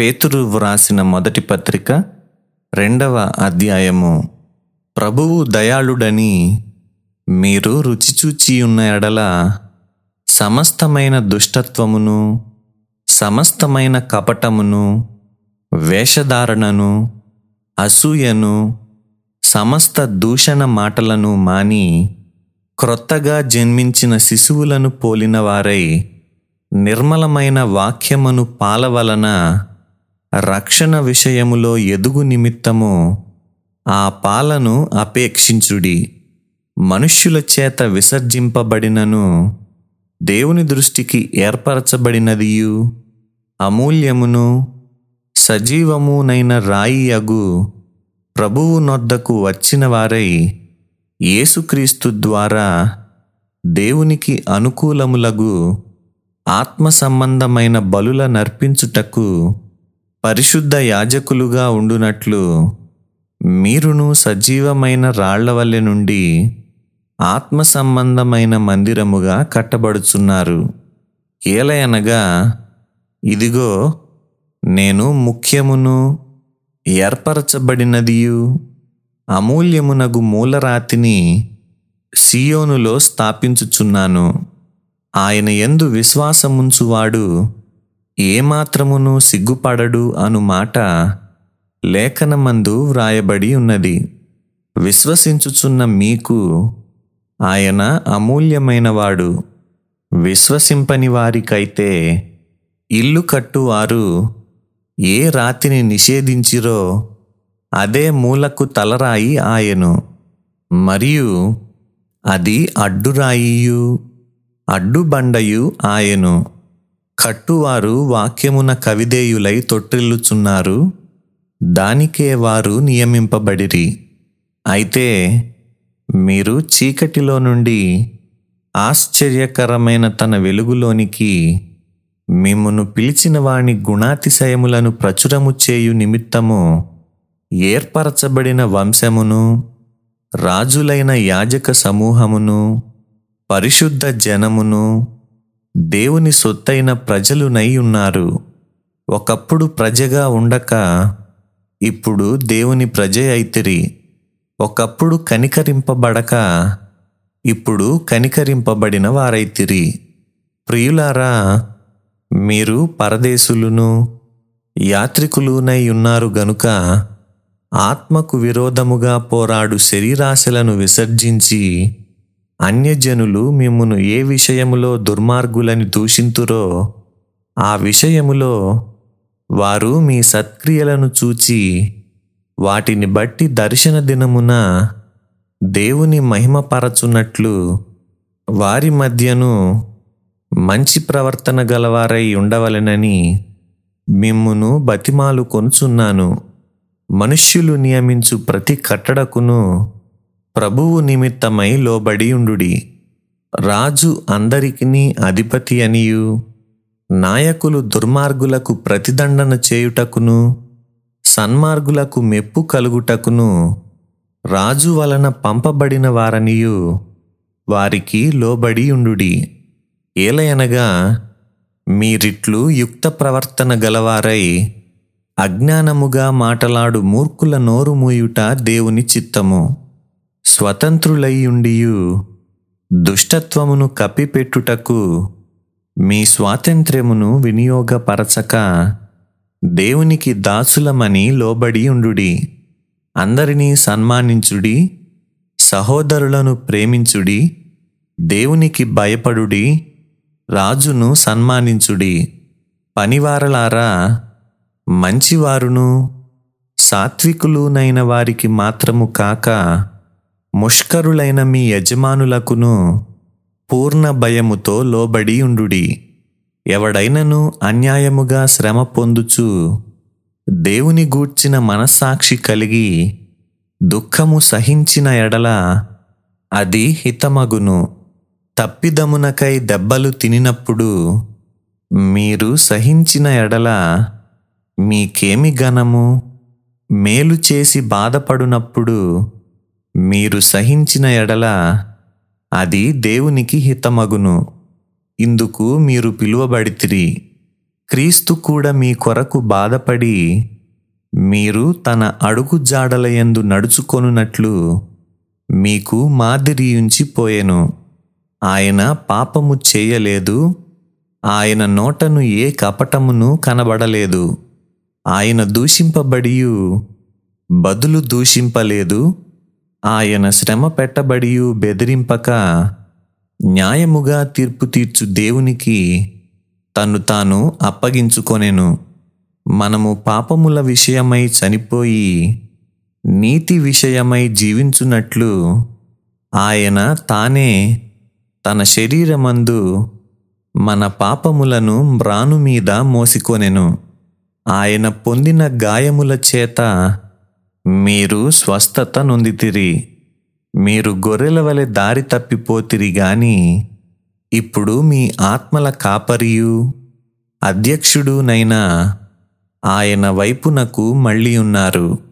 పేతురు వ్రాసిన మొదటి పత్రిక రెండవ అధ్యాయము ప్రభువు దయాళుడని మీరు రుచిచూచి ఉన్న ఎడల సమస్తమైన దుష్టత్వమును సమస్తమైన కపటమును వేషధారణను అసూయను సమస్త దూషణ మాటలను మాని క్రొత్తగా జన్మించిన శిశువులను పోలిన వారై నిర్మలమైన వాక్యమును పాలవలన రక్షణ విషయములో ఎదుగు నిమిత్తము ఆ పాలను అపేక్షించుడి మనుష్యుల చేత విసర్జింపబడినను దేవుని దృష్టికి ఏర్పరచబడినదియు అమూల్యమును సజీవమునైన రాయి అగు ప్రభువు నొద్దకు వచ్చిన వారై యేసుక్రీస్తు ద్వారా దేవునికి అనుకూలములగు ఆత్మ సంబంధమైన బలుల నర్పించుటకు పరిశుద్ధ యాజకులుగా ఉండునట్లు మీరును సజీవమైన రాళ్ల వల్లె నుండి ఆత్మ సంబంధమైన మందిరముగా కట్టబడుచున్నారు ఏలయనగా ఇదిగో నేను ముఖ్యమును ఏర్పరచబడినదియు అమూల్యమునగు మూలరాతిని సియోనులో స్థాపించుచున్నాను ఆయన యందు విశ్వాసముంచువాడు ఏమాత్రమును సిగ్గుపడడు అను మాట లేఖనమందు వ్రాయబడి ఉన్నది విశ్వసించుచున్న మీకు ఆయన అమూల్యమైనవాడు విశ్వసింపని వారికైతే ఇల్లు కట్టువారు ఏ రాతిని నిషేధించిరో అదే మూలకు తలరాయి ఆయను మరియు అది అడ్డురాయియు అడ్డుబండయు ఆయను కట్టువారు వాక్యమున కవిదేయులై తొట్టిల్లుచున్నారు దానికే వారు నియమింపబడిరి అయితే మీరు చీకటిలో నుండి ఆశ్చర్యకరమైన తన వెలుగులోనికి మిమ్మును పిలిచిన వాని గుణాతిశయములను ప్రచురము చేయు నిమిత్తము ఏర్పరచబడిన వంశమును రాజులైన యాజక సమూహమును పరిశుద్ధ జనమును దేవుని సొత్తైన ప్రజలునై ఉన్నారు ఒకప్పుడు ప్రజగా ఉండక ఇప్పుడు దేవుని ప్రజ అయితిరి ఒకప్పుడు కనికరింపబడక ఇప్పుడు కనికరింపబడిన వారైతిరి ప్రియులారా మీరు పరదేశులును యాత్రికులునై ఉన్నారు గనుక ఆత్మకు విరోధముగా పోరాడు శరీరాశలను విసర్జించి అన్యజనులు మిమ్మును ఏ విషయములో దుర్మార్గులని దూషింతురో ఆ విషయములో వారు మీ సత్క్రియలను చూచి వాటిని బట్టి దర్శన దినమున దేవుని మహిమపరచున్నట్లు వారి మధ్యను మంచి ప్రవర్తన గలవారై ఉండవలెనని మిమ్మును బతిమాలు కొనుచున్నాను మనుష్యులు నియమించు ప్రతి కట్టడకును ప్రభువు నిమిత్తమై లోబడి ఉండుడి రాజు అందరికిని అధిపతి అనియు నాయకులు దుర్మార్గులకు ప్రతిదండన చేయుటకును సన్మార్గులకు మెప్పు కలుగుటకును రాజు వలన పంపబడిన వారనియు వారికి లోబడి ఉండుడి ఏలయనగా మీరిట్లు యుక్త ప్రవర్తన గలవారై అజ్ఞానముగా మాటలాడు మూర్ఖుల నోరు మూయుట దేవుని చిత్తము స్వతంత్రులయ్యుండియు దుష్టత్వమును కప్పిపెట్టుటకు మీ స్వాతంత్ర్యమును వినియోగపరచక దేవునికి దాసులమని లోబడి ఉండుడి అందరినీ సన్మానించుడి సహోదరులను ప్రేమించుడి దేవునికి భయపడుడి రాజును సన్మానించుడి పనివారలారా మంచివారును సాత్వికులునైన వారికి మాత్రము కాక ముష్కరులైన మీ యజమానులకును పూర్ణ భయముతో లోబడి ఉండుడి ఎవడైనను అన్యాయముగా శ్రమ పొందుచు దేవుని గూర్చిన మనస్సాక్షి కలిగి దుఃఖము సహించిన ఎడల అది హితమగును తప్పిదమునకై దెబ్బలు తినినప్పుడు మీరు సహించిన ఎడల మీకేమి గనము మేలు చేసి బాధపడునప్పుడు మీరు సహించిన ఎడల అది దేవునికి హితమగును ఇందుకు మీరు పిలువబడితిరి క్రీస్తు కూడా మీ కొరకు బాధపడి మీరు తన అడుగు జాడలయందు నడుచుకొనున్నట్లు మీకు మాదిరియుంచి పోయెను ఆయన పాపము చేయలేదు ఆయన నోటను ఏ కపటమును కనబడలేదు ఆయన దూషింపబడియు బదులు దూషింపలేదు ఆయన శ్రమ పెట్టబడియు బెదిరింపక న్యాయముగా తీర్పు తీర్చు దేవునికి తన్ను తాను అప్పగించుకొనెను మనము పాపముల విషయమై చనిపోయి నీతి విషయమై జీవించున్నట్లు ఆయన తానే తన శరీరమందు మన పాపములను మ్రాను మీద మోసికొనెను ఆయన పొందిన గాయముల చేత మీరు స్వస్థత నొందితిరి మీరు గొర్రెల వలె దారి తప్పిపోతిరి గాని ఇప్పుడు మీ ఆత్మల కాపరియు అధ్యక్షుడునైనా ఆయన వైపునకు మళ్ళీ ఉన్నారు